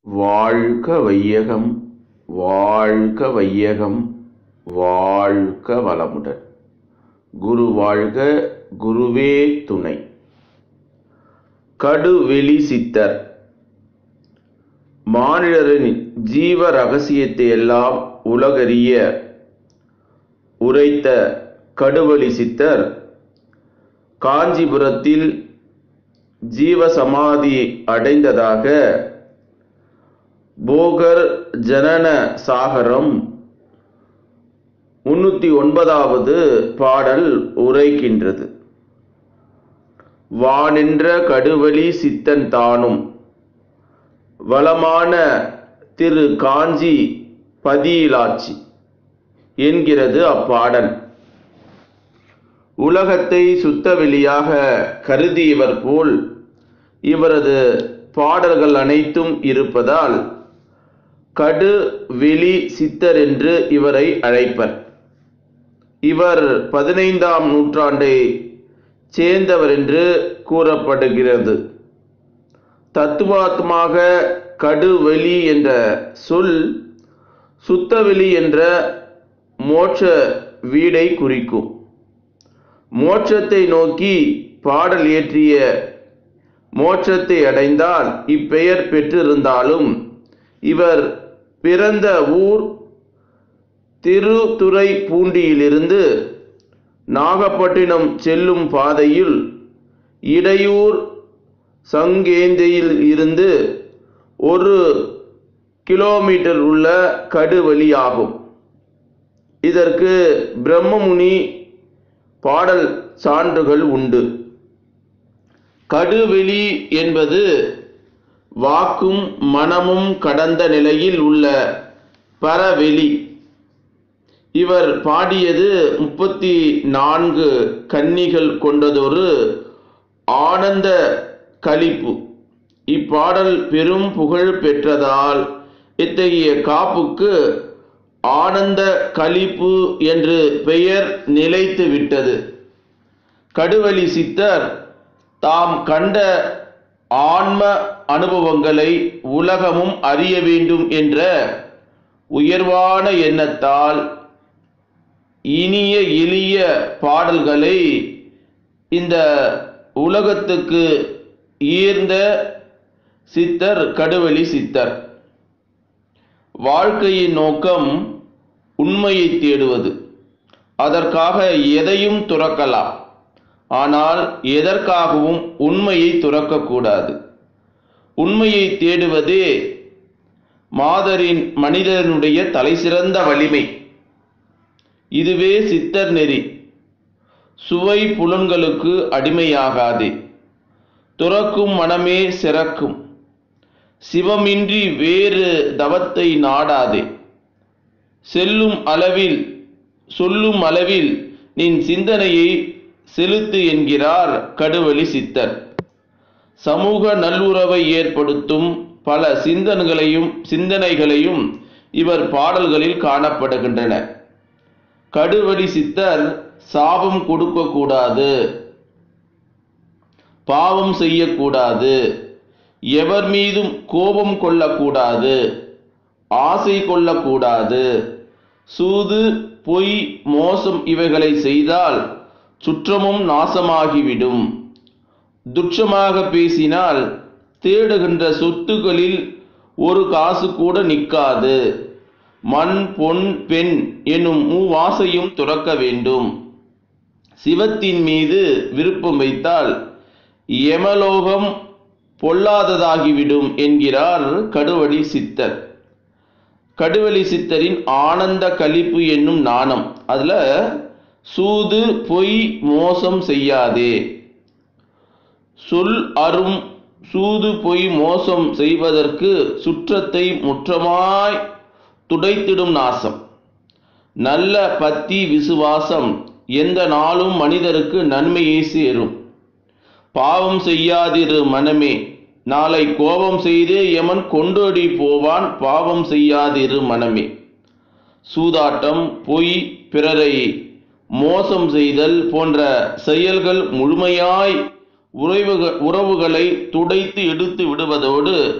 வாழ்க வையகம் வாழ்க வையகம் வாழ்க வளமுடன் குரு வாழ்க குருவே துணை கடுவெளி சித்தர் மானிடரின் ஜீவ ரகசியத்தை எல்லாம் உலகறிய உரைத்த கடுவெளி சித்தர் காஞ்சிபுரத்தில் ஜீவசமாதி அடைந்ததாக போகர் ஜனன சாகரம் முன்னூற்றி ஒன்பதாவது பாடல் உரைக்கின்றது வானின்ற கடுவெளி சித்தன் தானும் வளமான திரு காஞ்சி பதியிலாச்சி என்கிறது அப்பாடல் உலகத்தை சுத்தவெளியாக கருதியவர் போல் இவரது பாடல்கள் அனைத்தும் இருப்பதால் கடு வெளி சித்தர் என்று இவரை அழைப்பர் இவர் பதினைந்தாம் நூற்றாண்டை சேர்ந்தவர் என்று கூறப்படுகிறது தத்துவாத்மாக கடுவெளி என்ற சொல் சுத்தவெளி என்ற மோட்ச வீடை குறிக்கும் மோட்சத்தை நோக்கி பாடல் இயற்றிய மோட்சத்தை அடைந்தால் இப்பெயர் பெற்றிருந்தாலும் இவர் பிறந்த ஊர் திருத்துறை பூண்டியிலிருந்து நாகப்பட்டினம் செல்லும் பாதையில் இடையூர் சங்கேந்தையில் இருந்து ஒரு கிலோமீட்டர் உள்ள கடுவெளியாகும் இதற்கு பிரம்மமுனி பாடல் சான்றுகள் உண்டு கடுவெளி என்பது வாக்கும் மனமும் கடந்த நிலையில் உள்ள பரவெளி இவர் பாடியது முப்பத்தி நான்கு கன்னிகள் கொண்டதொரு ஆனந்த கலிப்பு இப்பாடல் பெரும் புகழ் பெற்றதால் இத்தகைய காப்புக்கு ஆனந்த கலிப்பு என்று பெயர் நிலைத்து விட்டது கடுவெளி சித்தர் தாம் கண்ட ஆன்ம அனுபவங்களை உலகமும் அறிய வேண்டும் என்ற உயர்வான எண்ணத்தால் இனிய எளிய பாடல்களை இந்த உலகத்துக்கு ஈர்ந்த சித்தர் கடுவெளி சித்தர் வாழ்க்கையின் நோக்கம் உண்மையை தேடுவது அதற்காக எதையும் துறக்கலாம் ஆனால் எதற்காகவும் உண்மையை துறக்கக்கூடாது உண்மையை தேடுவதே மாதரின் மனிதனுடைய தலைசிறந்த வலிமை இதுவே சித்தர் நெறி சுவை புலன்களுக்கு அடிமையாகாதே துறக்கும் மனமே சிறக்கும் சிவமின்றி வேறு தவத்தை நாடாதே செல்லும் அளவில் சொல்லும் அளவில் நின் சிந்தனையை செலுத்து என்கிறார் கடுவெளி சித்தர் சமூக நல்லுறவை ஏற்படுத்தும் பல சிந்தனைகளையும் சிந்தனைகளையும் இவர் பாடல்களில் காணப்படுகின்றன கடுவெளி சித்தர் சாபம் கொடுக்கக்கூடாது பாவம் செய்யக்கூடாது எவர் மீதும் கோபம் கொள்ளக்கூடாது ஆசை கொள்ளக்கூடாது சூது பொய் மோசம் இவைகளை செய்தால் சுற்றமும் நாசமாகிவிடும் துட்சமாக பேசினால் தேடுகின்ற சொத்துகளில் ஒரு காசு கூட நிற்காது மண் பொன் பெண் என்னும் மூவாசையும் துறக்க வேண்டும் சிவத்தின் மீது விருப்பம் வைத்தால் யமலோகம் பொல்லாததாகிவிடும் என்கிறார் கடுவழி சித்தர் கடுவெளி சித்தரின் ஆனந்த கலிப்பு என்னும் நாணம் அதில் சூது பொய் மோசம் செய்யாதே சொல் அரும் சூது பொய் மோசம் செய்வதற்கு சுற்றத்தை முற்றமாய் துடைத்திடும் நாசம் நல்ல பத்தி விசுவாசம் எந்த நாளும் மனிதருக்கு நன்மையை சேரும் பாவம் செய்யாதிரு மனமே நாளை கோபம் செய்து எமன் கொண்டோடி போவான் பாவம் செய்யாதிரு மனமே சூதாட்டம் பொய் பிறரை மோசம் செய்தல் போன்ற செயல்கள் முழுமையாய் உறவுக உறவுகளை துடைத்து எடுத்து விடுவதோடு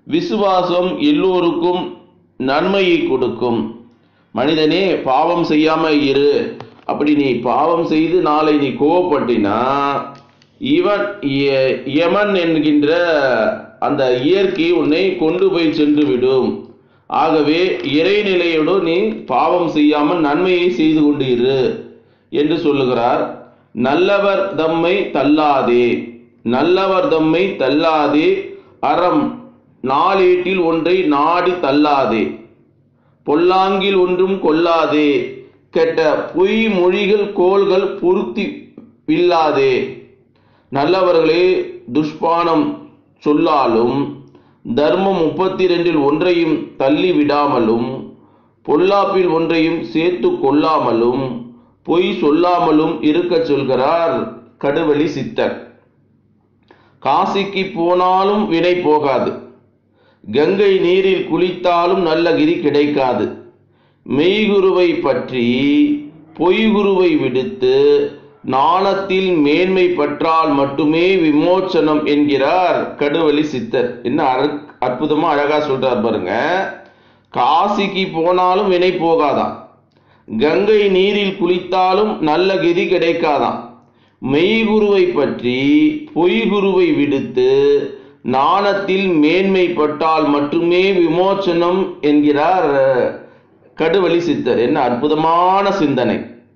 விசுவாசம் எல்லோருக்கும் நன்மையை கொடுக்கும் மனிதனே பாவம் செய்யாம இரு அப்படி நீ பாவம் செய்து நாளை நீ கோவப்பட்டினா இவன் ய- யமன் என்கின்ற அந்த இயற்கை உன்னை கொண்டு போய் சென்று விடும் ஆகவே இறைநிலையோடு நீ பாவம் செய்யாமல் நன்மையை செய்து கொண்டு இரு என்று சொல்லுகிறார் நல்லவர் தம்மை தள்ளாதே நல்லவர் தம்மை தள்ளாதே அறம் நாளேட்டில் ஒன்றை நாடி தள்ளாதே பொல்லாங்கில் ஒன்றும் கொள்ளாதே கெட்ட பொய் மொழிகள் கோள்கள் பொருத்தி வில்லாதே நல்லவர்களே துஷ்பானம் சொல்லாலும் தர்மம் முப்பத்தி ரெண்டில் ஒன்றையும் தள்ளி விடாமலும் பொல்லாப்பில் ஒன்றையும் சேர்த்து கொள்ளாமலும் பொய் சொல்லாமலும் இருக்கச் சொல்கிறார் கடுவழி சித்தர் காசிக்கு போனாலும் வினை போகாது கங்கை நீரில் குளித்தாலும் நல்ல கிரி கிடைக்காது மெய்குருவை பற்றி பொய்குருவை விடுத்து நாணத்தில் மேன்மை பற்றால் மட்டுமே விமோச்சனம் என்கிறார் கடுவழி சித்தர் என்ன அழ- அற்புதமா அழகா சொல்றார் பாருங்க காசிக்கு போனாலும் வினை போகாதாம் கங்கை நீரில் குளித்தாலும் நல்ல கதி கிடைக்காதாம் மெய்குருவை பற்றி பொய்குருவை விடுத்து நாணத்தில் மேன்மை பட்டால் மட்டுமே விமோச்சனம் என்கிறார் அஹ், கடுவழி சித்தர் என்ன அற்புதமான சிந்தனை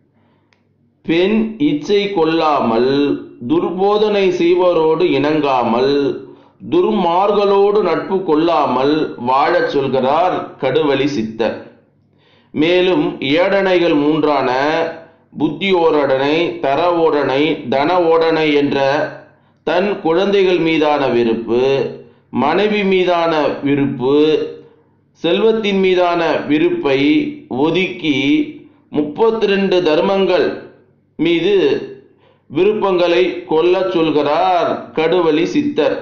பெண் இச்சை கொள்ளாமல் துர்போதனை செய்வோரோடு இணங்காமல் துர்மார்களோடு நட்பு கொள்ளாமல் வாழச் சொல்கிறார் கடுவழி சித்தர் மேலும் ஏடனைகள் மூன்றான புத்தி ஓரடனை தர ஓடனை தன ஓடனை என்ற தன் குழந்தைகள் மீதான வெறுப்பு மனைவி மீதான விருப்பு செல்வத்தின் மீதான விருப்பை ஒதுக்கி முப்பத்தி ரெண்டு தர்மங்கள் மீது விருப்பங்களை கொள்ளச் சொல்கிறார் கடுவழி சித்தர்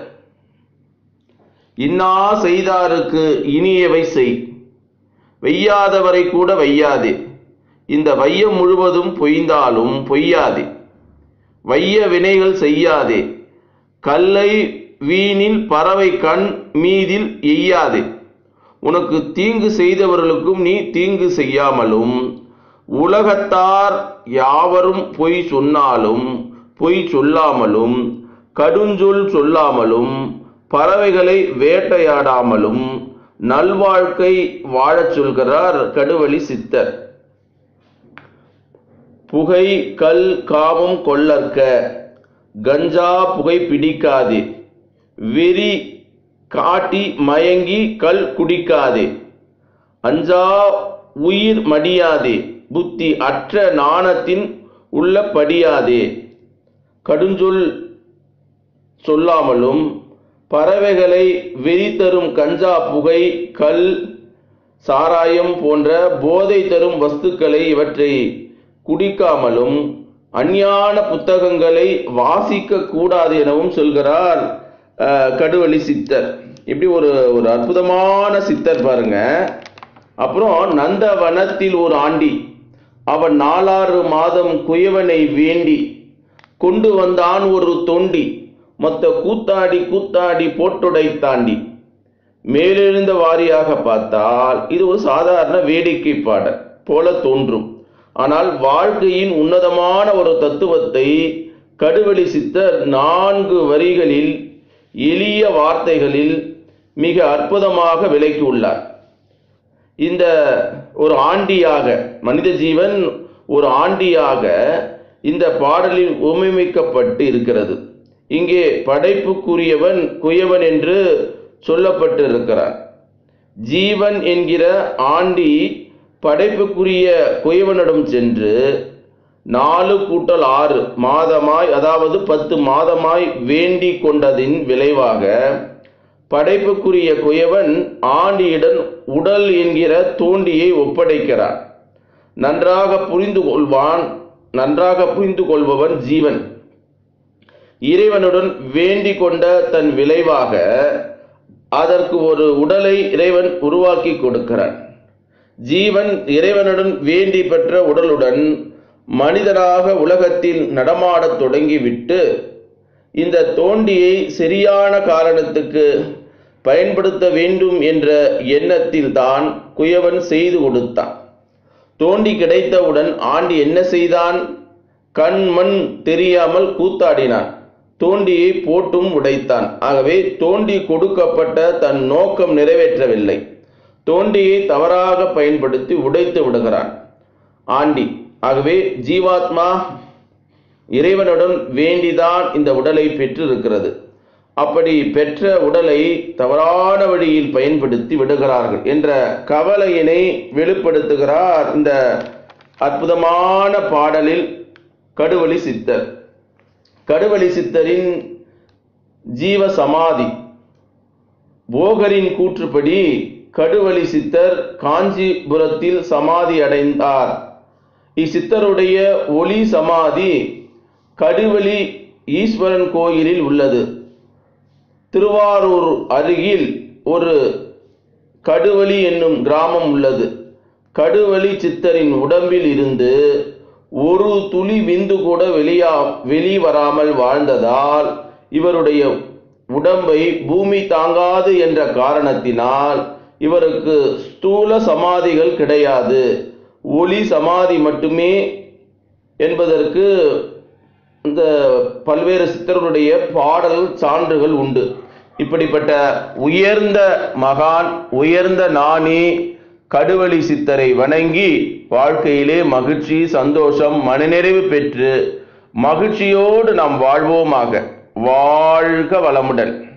இன்னா செய்தாருக்கு இனியவை செய் வெய்யாதவரை கூட வையாதே இந்த வையம் முழுவதும் பொய்ந்தாலும் பொய்யாதே வைய வினைகள் செய்யாதே கல்லை வீணில் பறவை கண் மீதில் எய்யாதே உனக்கு தீங்கு செய்தவர்களுக்கும் நீ தீங்கு செய்யாமலும் உலகத்தார் யாவரும் பொய் சொன்னாலும் பொய் சொல்லாமலும் கடுஞ்சொல் சொல்லாமலும் பறவைகளை வேட்டையாடாமலும் நல்வாழ்க்கை வாழச் சொல்கிறார் கடுவழி சித்தர் புகை கல் காமம் கொள்ளற்க கஞ்சா புகை பிடிக்காதே வெறி காட்டி மயங்கி கல் குடிக்காதே அஞ்சா உயிர் மடியாதே புத்தி அற்ற நாணத்தின் உள்ள படியாதே கடுஞ்சொல் சொல்லாமலும் பறவைகளை வெறி தரும் கஞ்சா புகை கல் சாராயம் போன்ற போதை தரும் வஸ்துக்களை இவற்றை குடிக்காமலும் அஞ்ஞான புத்தகங்களை வாசிக்க கூடாது எனவும் சொல்கிறார் அஹ், கடுவழி சித்தர் இப்படி ஒரு ஒரு அற்புதமான சித்தர் பாருங்க அப்புறம் நந்தவனத்தில் ஒரு ஆண்டி அவன் நாலாறு மாதம் குயவனை வேண்டி கொண்டு வந்தான் ஒரு தொண்டி மொத்த கூத்தாடி கூத்தாடி போட்டுடை தாண்டி மேலெழுந்த வாரியாக பார்த்தால் இது ஒரு சாதாரண வேடிக்கை பாடல் போல தோன்றும் ஆனால் வாழ்க்கையின் உன்னதமான ஒரு தத்துவத்தை கடுவெளி சித்தர் நான்கு வரிகளில் எளிய வார்த்தைகளில் மிக அற்புதமாக விளக்கியுள்ளார் இந்த ஒரு ஆண்டியாக மனித ஜீவன் ஒரு ஆண்டியாக இந்த பாடலில் உமைமிக்கப்பட்டு இருக்கிறது இங்கே படைப்புக்குரியவன் குயவன் என்று சொல்லப்பட்டிருக்கிறார் ஜீவன் என்கிற ஆண்டி படைப்புக்குரிய குயவனிடம் சென்று நாலு கூட்டல் ஆறு மாதமாய் அதாவது பத்து மாதமாய் வேண்டி கொண்டதின் விளைவாக படைப்புக்குரிய குயவன் ஆண்டியிடம் உடல் என்கிற தோண்டியை ஒப்படைக்கிறார் நன்றாக புரிந்து கொள்வான் நன்றாக புரிந்து கொள்பவன் ஜீவன் இறைவனுடன் வேண்டிக் கொண்ட தன் விளைவாக அதற்கு ஒரு உடலை இறைவன் உருவாக்கி கொடுக்கிறான் ஜீவன் இறைவனுடன் வேண்டி பெற்ற உடலுடன் மனிதனாக உலகத்தில் நடமாடத் தொடங்கிவிட்டு இந்த தோண்டியை சரியான காரணத்துக்கு பயன்படுத்த வேண்டும் என்ற எண்ணத்தில் தான் குயவன் செய்து கொடுத்தான் தோண்டி கிடைத்தவுடன் ஆண்டி என்ன செய்தான் கண் மண் தெரியாமல் கூத்தாடினான் தோண்டியை போட்டும் உடைத்தான் ஆகவே தோண்டி கொடுக்கப்பட்ட தன் நோக்கம் நிறைவேற்றவில்லை தோண்டியை தவறாக பயன்படுத்தி உடைத்து விடுகிறான் ஆண்டி ஆகவே ஜீவாத்மா இறைவனுடன் வேண்டிதான் இந்த உடலை பெற்றிருக்கிறது அப்படி பெற்ற உடலை தவறான வழியில் பயன்படுத்தி விடுகிறார்கள் என்ற கவலையினை வெளிப்படுத்துகிறார் இந்த அற்புதமான பாடலில் கடுவழி சித்தர் கடுவழி சித்தரின் ஜீவ சமாதி போகரின் கூற்றுப்படி கடுவழி சித்தர் காஞ்சிபுரத்தில் சமாதி அடைந்தார் இச்சித்தருடைய ஒளி சமாதி கடுவெளி ஈஸ்வரன் கோயிலில் உள்ளது திருவாரூர் அருகில் ஒரு கடுவெளி என்னும் கிராமம் உள்ளது கடுவெளி சித்தரின் உடம்பில் இருந்து ஒரு துளி விந்து கூட வெளியா வெளிவராமல் வாழ்ந்ததால் இவருடைய உடம்பை பூமி தாங்காது என்ற காரணத்தினால் இவருக்கு ஸ்தூல சமாதிகள் கிடையாது ஒளி சமாதி மட்டுமே என்பதற்கு இந்த பல்வேறு சித்தர்களுடைய பாடல் சான்றுகள் உண்டு இப்படிப்பட்ட உயர்ந்த மகான் உயர்ந்த நாணி கடுவழி சித்தரை வணங்கி வாழ்க்கையிலே மகிழ்ச்சி சந்தோஷம் மனநிறைவு பெற்று மகிழ்ச்சியோடு நாம் வாழ்வோமாக வாழ்க வளமுடன்